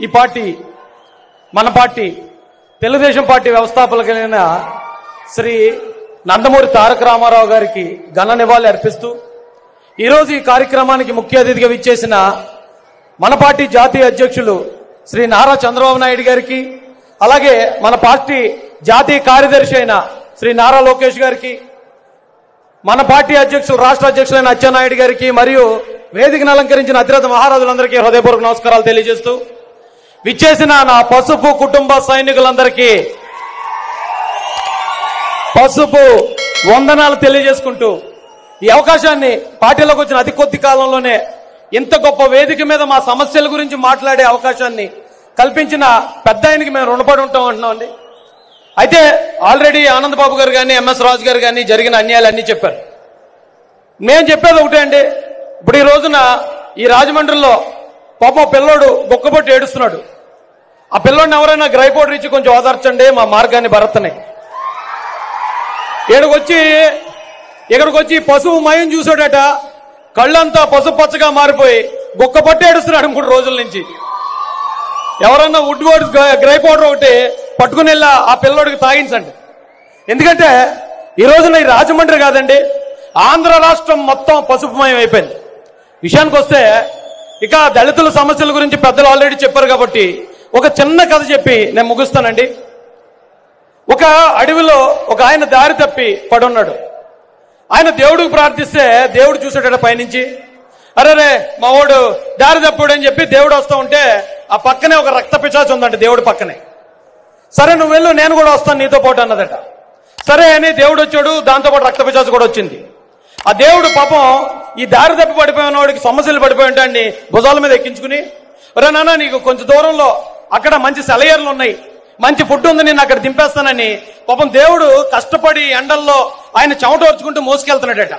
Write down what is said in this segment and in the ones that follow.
ఈ పార్టీ మన party Telugu Desam party వ్యవస్థాపకులైన శ్రీ నందమూరి తారక రామారావు గారికి ఘన నివాళి అర్పిస్తూ ఈరోజు ఈ కార్యక్రమానికి ముఖ్య అతిథిగా విచ్చేసిన మన పార్టీ జాతీయ అధ్యక్షులు శ్రీ నారా చంద్రబాబు నాయుడు గారికి అలాగే మన పార్టీ జాతీయ కార్యదర్శి అయిన శ్రీ నారా లోకేష్ గారికి మన పార్టీ అధ్యక్షులు రాష్ట్ర అధ్యక్షులైన అచ్చెన్నాయుడు గారికి మరియు వేదికను అలంకరించిన అతిరథ మహారాజులందరికీ హృదయపూర్వక నమస్కారాలు తెలియజేస్తూ విచ్చేసిన నా పసుపు కుటుంబ సైనికులందరికీ పసుపు వందనాలు తెలియజేసుకుంటూ ఈ అవకాశాన్ని పార్టీలోకి వచ్చిన అతి కొద్ది కాలంలోనే ఇంత గొప్ప వేదిక మీద మా సమస్యల గురించి మాట్లాడే అవకాశాన్ని కల్పించిన పెద్ద ఆయనకి మేము రుణపడి ఉంటాం అంటున్నామండి అయితే ఆల్రెడీ ఆనంద్ బాబు గారు కానీ ఎంఎస్ రాజు గారు కానీ జరిగిన అన్యాయాలు అన్నీ చెప్పారు నేను చెప్పేది ఒకటే అండి ఇప్పుడు ఈ రోజున ఈ రాజమండ్రిలో పాపం పిల్లోడు బొక్కబొట్టి ఏడుస్తున్నాడు ఆ పిల్లోడిని ఎవరైనా గ్రైపోర్డర్ ఇచ్చి కొంచెం ఓదార్చండి మా మార్గాన్ని భరతని ఇక్కడికి వచ్చి ఇక్కడికి వచ్చి పశువు మయం చూసాడట కళ్ళంతా పసుపు పచ్చగా మారిపోయి గుక్క పట్టి ఏడుస్తున్నాడు మూడు రోజుల నుంచి ఎవరన్నా వుడ్ వర్డ్ గ్రై పౌడర్ ఒకటి పట్టుకుని వెళ్ళి ఆ పిల్లోడికి తాగించండి ఎందుకంటే ఈ రోజున ఈ రాజమండ్రి కాదండి ఆంధ్ర రాష్ట్రం మొత్తం పసుపుమయం అయిపోయింది విషయానికి వస్తే ఇక దళితుల సమస్యల గురించి పెద్దలు ఆల్రెడీ చెప్పారు కాబట్టి ఒక చిన్న కథ చెప్పి నేను ముగిస్తానండి ఒక అడవిలో ఒక ఆయన దారి తప్పి పడున్నాడు ఆయన దేవుడికి ప్రార్థిస్తే దేవుడు చూసాడట పైనుంచి అరే రే మా వాడు దారి తప్పుడు అని చెప్పి దేవుడు వస్తూ ఉంటే ఆ పక్కనే ఒక రక్త పిచాచి ఉందంట దేవుడి పక్కనే సరే నువ్వు వెళ్ళు నేను కూడా వస్తాను నీతో పాటు అన్నదట సరే అని దేవుడు వచ్చాడు దాంతో పాటు రక్త పిచాచి కూడా వచ్చింది ఆ దేవుడు పాపం ఈ దారి తప్పి పడిపోయిన వాడికి సమస్యలు పడిపోయి ఉంటాయని భుజాల మీద ఎక్కించుకుని ఒరే నాన్న నీకు కొంచెం దూరంలో అక్కడ మంచి సెలయర్లు ఉన్నాయి మంచి ఫుడ్ ఉంది నేను అక్కడ దింపేస్తానని పాపం దేవుడు కష్టపడి ఎండల్లో ఆయన చెమట వచ్చుకుంటూ మోసుకెళ్తున్నాడట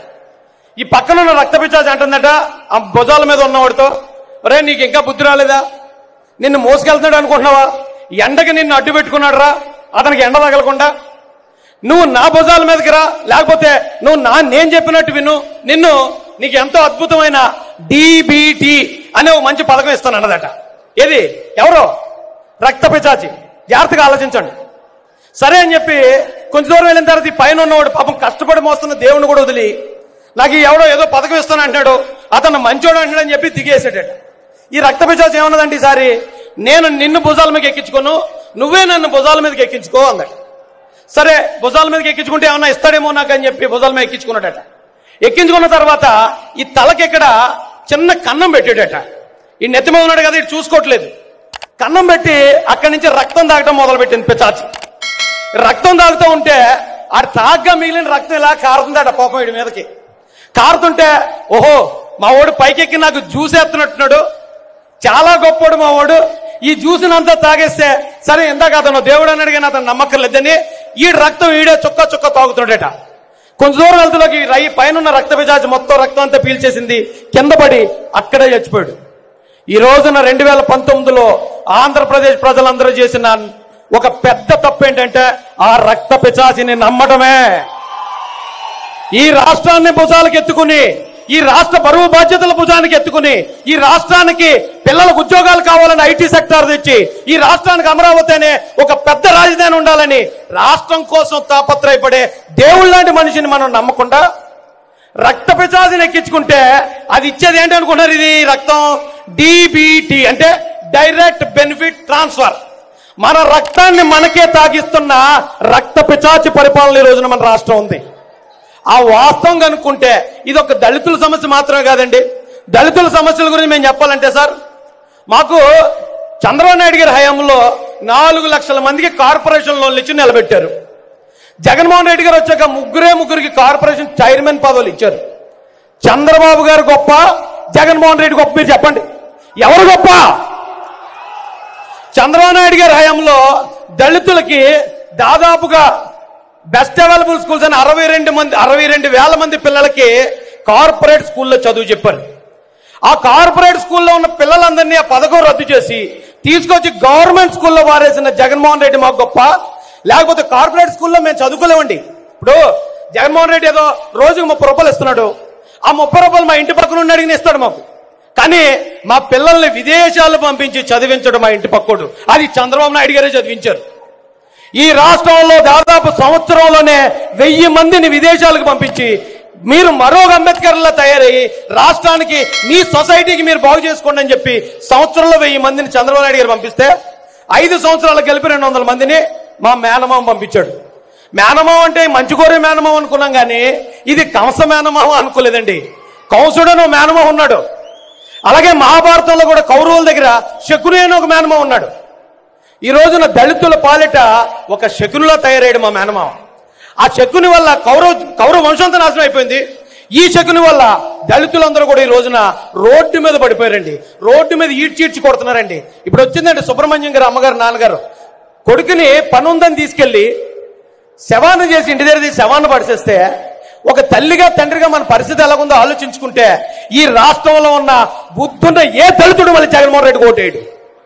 ఈ పక్కన ఉన్న రక్త పిచాచి అంటుందట ఆ భుజాల మీద ఉన్నవాడితో ఒరే నీకు ఇంకా బుద్ధి రాలేదా నిన్ను మోసుకెళ్తున్నాడు అనుకుంటున్నావా ఎండకి నిన్ను అడ్డు పెట్టుకున్నాడు రా అతనికి ఎండ తగలకుండా నువ్వు నా భుజాల మీదకి రా లేకపోతే నువ్వు నా నేను చెప్పినట్టు విను నిన్ను నీకు ఎంతో అద్భుతమైన డిబిటి అనే ఒక మంచి పథకం ఇస్తాను అన్నదట ఏది ఎవరో రక్త పిచాచి జాగ్రత్తగా ఆలోచించండి సరే అని చెప్పి కొంచెం దూరం వెళ్ళిన తర్వాత ఈ పైన ఉన్నవాడు పాపం కష్టపడి మోస్తున్న దేవుని కూడా వదిలి నాకు ఈ ఎవడో ఏదో పథకం ఇస్తాను అంటున్నాడు అతను మంచోడు అంటున్నాడు అని చెప్పి దిగేసాడట ఈ రక్త పిచాచి ఏమన్నదండి ఈసారి నేను నిన్ను భుజాల మీదకి ఎక్కించుకోను నువ్వే నన్ను భుజాల మీదకి ఎక్కించుకో అందట సరే భుజాల మీదకి ఎక్కించుకుంటే ఏమన్నా ఇస్తాడేమో నాకు అని చెప్పి భుజాల మీద ఎక్కించుకున్నాడట ఎక్కించుకున్న తర్వాత ఈ తలకి ఇక్కడ చిన్న కన్నం పెట్టాడట ఈ నెత్తి మీద ఉన్నాడు కదా ఇటు చూసుకోవట్లేదు కన్నం పెట్టి అక్కడి నుంచి రక్తం తాగటం మొదలు పెట్టింది పిచాచి రక్తం తాగుతూ ఉంటే ఆ తాగ్గా మిగిలిన రక్తం ఇలా కారుతుందట పాపం వీడి మీదకి కారుతుంటే ఓహో మా వాడు పైకెక్కి నాకు జ్యూస్ ఎత్తున్నట్టున్నాడు చాలా గొప్పోడు మా వాడు ఈ జ్యూస్నంతా తాగేస్తే సరే ఇందాక అతను దేవుడు అన్నాడు కానీ అతను నమ్మకం లేదని ఈ రక్తం ఈడే చుక్క చుక్క తాగుతున్నాడట కొంచెం దూరం వెళ్తులోకి రై పైన ఉన్న రక్త పిజాచి మొత్తం రక్తం అంతా పీల్చేసింది కింద పడి అక్కడే చచ్చిపోయాడు ఈ రోజున రెండు వేల పంతొమ్మిదిలో ఆంధ్రప్రదేశ్ ప్రజలందరూ చేసిన ఒక పెద్ద తప్పు ఏంటంటే ఆ రక్త పిచాచిని నమ్మటమే ఈ రాష్ట్రాన్ని భుజాలకు ఎత్తుకుని ఈ రాష్ట్ర బరువు బాధ్యతల భుజానికి ఎత్తుకుని ఈ రాష్ట్రానికి పిల్లలకు ఉద్యోగాలు కావాలని ఐటీ సెక్టార్ తెచ్చి ఈ రాష్ట్రానికి అమరావతి అనే ఒక పెద్ద రాజధాని ఉండాలని రాష్ట్రం కోసం తాపత్రయపడే దేవుళ్ళ లాంటి మనిషిని మనం నమ్మకుండా రక్త పిచాదిని ఎక్కించుకుంటే అది ఇచ్చేది ఏంటి అనుకుంటున్నారు ఇది రక్తం డిబిటి అంటే డైరెక్ట్ బెనిఫిట్ ట్రాన్స్ఫర్ మన రక్తాన్ని మనకే తాగిస్తున్న రక్త పిచాచి పరిపాలన ఈ రోజున మన రాష్ట్రం ఉంది ఆ వాస్తవం కనుక్కుంటే ఇది ఒక దళితుల సమస్య మాత్రమే కాదండి దళితుల సమస్యల గురించి మేము చెప్పాలంటే సార్ మాకు చంద్రబాబు నాయుడు గారి హయాంలో నాలుగు లక్షల మందికి కార్పొరేషన్ లోన్లు ఇచ్చి నిలబెట్టారు జగన్మోహన్ రెడ్డి గారు వచ్చాక ముగ్గురే ముగ్గురికి కార్పొరేషన్ చైర్మన్ పదవులు ఇచ్చారు చంద్రబాబు గారు గొప్ప జగన్మోహన్ రెడ్డి గొప్ప మీరు చెప్పండి ఎవరు గొప్ప చంద్రబాబు నాయుడు గారి హయాంలో దళితులకి దాదాపుగా బెస్ట్ అవైలబుల్ స్కూల్స్ అని అరవై రెండు మంది అరవై రెండు వేల మంది పిల్లలకి కార్పొరేట్ స్కూల్లో చదువు చెప్పారు ఆ కార్పొరేట్ స్కూల్లో ఉన్న పిల్లలందరినీ ఆ పథకం రద్దు చేసి తీసుకొచ్చి గవర్నమెంట్ స్కూల్లో వారేసిన జగన్మోహన్ రెడ్డి మాకు గొప్ప లేకపోతే కార్పొరేట్ స్కూల్లో మేము చదువుకోలేమండి ఇప్పుడు జగన్మోహన్ రెడ్డి ఏదో రోజుకు ముప్పై రూపాయలు ఇస్తున్నాడు ఆ ముప్పై రూపాయలు మా ఇంటి పక్కన ఉన్న అడిగిన ఇస్తాడు మాకు కానీ మా పిల్లల్ని విదేశాలు పంపించి చదివించడం మా ఇంటి పక్కోడు అది చంద్రబాబు నాయుడు గారే చదివించారు ఈ రాష్ట్రంలో దాదాపు సంవత్సరంలోనే వెయ్యి మందిని విదేశాలకు పంపించి మీరు మరో అంబేద్కర్లా తయారయ్యి రాష్ట్రానికి మీ సొసైటీకి మీరు బాగు చేసుకోండి అని చెప్పి సంవత్సరంలో వెయ్యి మందిని చంద్రబాబు నాయుడు గారు పంపిస్తే ఐదు సంవత్సరాలు కలిపి రెండు వందల మందిని మా మేనమామ పంపించాడు మేనమామ అంటే మంచి కోరే మేనమామ అనుకున్నాం కానీ ఇది కంస మేనమామ అనుకోలేదండి కంసుడని ఒక మేనమామ ఉన్నాడు అలాగే మహాభారతంలో కూడా కౌరవుల దగ్గర శకుని అని ఒక మేనమామ ఉన్నాడు ఈ రోజున దళితుల పాలిట ఒక శకునిలా తయారయ్యాడు మా మేనమామ ఆ శకుని వల్ల కౌరవ కౌరవ వంశంతో నాశనం అయిపోయింది ఈ శకుని వల్ల దళితులందరూ కూడా ఈ రోజున రోడ్డు మీద పడిపోయారండి రోడ్డు మీద ఈడ్చీడ్చి కొడుతున్నారండి ఇప్పుడు వచ్చిందండి సుబ్రహ్మణ్యం గారు అమ్మగారు నాన్నగారు కొడుకుని పని ఉందని తీసుకెళ్లి శవాన్ని చేసి ఇంటి దగ్గర తీసి శవాన్ని పడిచేస్తే ఒక తల్లిగా తండ్రిగా మన పరిస్థితి ఎలాగుందో ఆలోచించుకుంటే ఈ రాష్ట్రంలో ఉన్న బుద్ధున్న ఏ దళితుడు మళ్ళీ జగన్మోహన్ రెడ్డి ఓటేయడు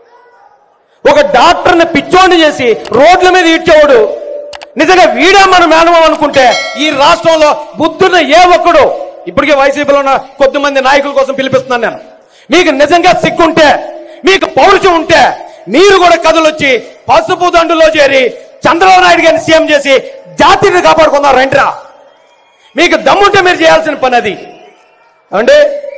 ఒక డాక్టర్ని పిచ్చోడిని చేసి రోడ్ల మీద ఇచ్చేవాడు నిజంగా వీడే మన మేనమం అనుకుంటే ఈ రాష్ట్రంలో బుద్ధున్న ఏ ఒక్కడు ఇప్పటికే వైసీపీలో ఉన్న కొద్దిమంది నాయకుల కోసం పిలిపిస్తున్నాను నేను మీకు నిజంగా సిగ్గుంటే మీకు పౌరుషం ఉంటే మీరు కూడా కథలు వచ్చి పసుపు దండులో చేరి చంద్రబాబు నాయుడు గారిని సీఎం చేసి జాతిని కాపాడుకుందాం రండిరా మీకు దమ్ముంటే మీరు చేయాల్సిన పని అది అంటే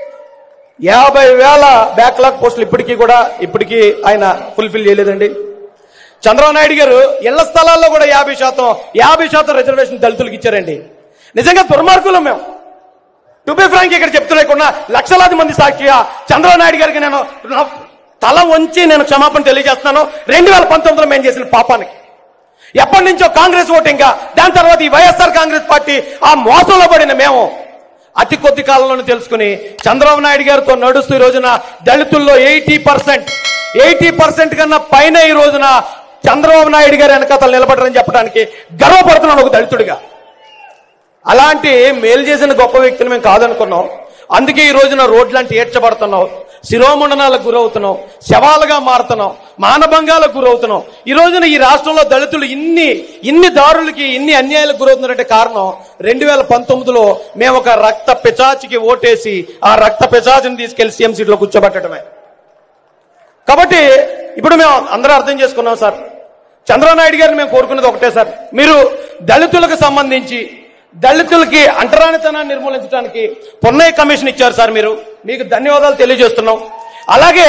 యాభై వేల బ్యాక్లాగ్ పోస్టులు ఇప్పటికీ కూడా ఇప్పటికీ ఆయన ఫుల్ఫిల్ చేయలేదండి చంద్రబాబు నాయుడు గారు ఇళ్ల స్థలాల్లో కూడా యాభై శాతం యాభై శాతం రిజర్వేషన్ దళితులకు ఇచ్చారండి నిజంగా దుర్మార్గులు మేము టు బి ఫ్రాంక్ ఇక్కడ చెప్తులేకుండా లక్షలాది మంది సాక్షిగా చంద్రబాబు నాయుడు గారికి నేను నా తల వంచి నేను క్షమాపణ తెలియజేస్తున్నాను రెండు వేల పంతొమ్మిదిలో మేము చేసిన పాపానికి ఎప్పటి నుంచో కాంగ్రెస్ ఓటింగ్ దాని తర్వాత ఈ వైఎస్ఆర్ కాంగ్రెస్ పార్టీ ఆ మోసంలో పడిన మేము అతి కొద్ది కాలంలోనే తెలుసుకుని చంద్రబాబు నాయుడు గారితో నడుస్తూ ఈ రోజున దళితుల్లో ఎయిటీ పర్సెంట్ ఎయిటీ పర్సెంట్ కన్నా పైన ఈ రోజున చంద్రబాబు నాయుడు గారు వెనకతలు నిలబడరని చెప్పడానికి గర్వపడుతున్నాను ఒక దళితుడిగా అలాంటి మేలు చేసిన గొప్ప వ్యక్తిని మేము కాదనుకున్నాం అందుకే ఈ రోజున రోడ్లంటే ఏడ్చబడుతున్నాం శిరోమండనాలకు గురవుతున్నాం శవాలుగా మారుతున్నాం మానభంగాలకు గురవుతున్నాం ఈ రోజున ఈ రాష్ట్రంలో దళితులు ఇన్ని ఇన్ని దారులకి ఇన్ని అన్యాయాలకు గురవుతున్నారంటే కారణం రెండు వేల పంతొమ్మిదిలో మేము ఒక రక్త పిచాచికి ఓటేసి ఆ రక్త పిచాచిని తీసుకెళ్లి సీఎం సీట్లో కూర్చోబెట్టడమే కాబట్టి ఇప్పుడు మేము అందరూ అర్థం చేసుకున్నాం సార్ చంద్రబాబు నాయుడు గారిని మేము కోరుకున్నది ఒకటే సార్ మీరు దళితులకు సంబంధించి దళితులకి అంటరానితనాన్ని నిర్మూలించడానికి పొన్నయ్య కమిషన్ ఇచ్చారు సార్ మీరు మీకు ధన్యవాదాలు తెలియజేస్తున్నాం అలాగే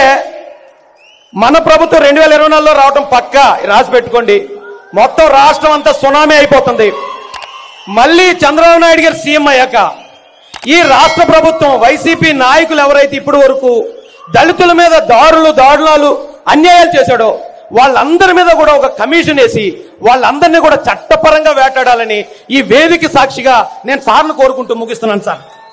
మన ప్రభుత్వం రెండు వేల ఇరవై నాలుగులో రావడం పక్క రాసి పెట్టుకోండి మొత్తం రాష్ట్రం అంతా సునామీ అయిపోతుంది మళ్ళీ చంద్రబాబు నాయుడు గారు సీఎం అయ్యాక ఈ రాష్ట్ర ప్రభుత్వం వైసీపీ నాయకులు ఎవరైతే ఇప్పటి వరకు దళితుల మీద దారులు దారుణాలు అన్యాయాలు చేశాడో వాళ్ళందరి మీద కూడా ఒక కమిషన్ వేసి వాళ్ళందరినీ కూడా చట్టపరంగా వేటాడాలని ఈ వేదిక సాక్షిగా నేను సార్ను కోరుకుంటూ ముగిస్తున్నాను సార్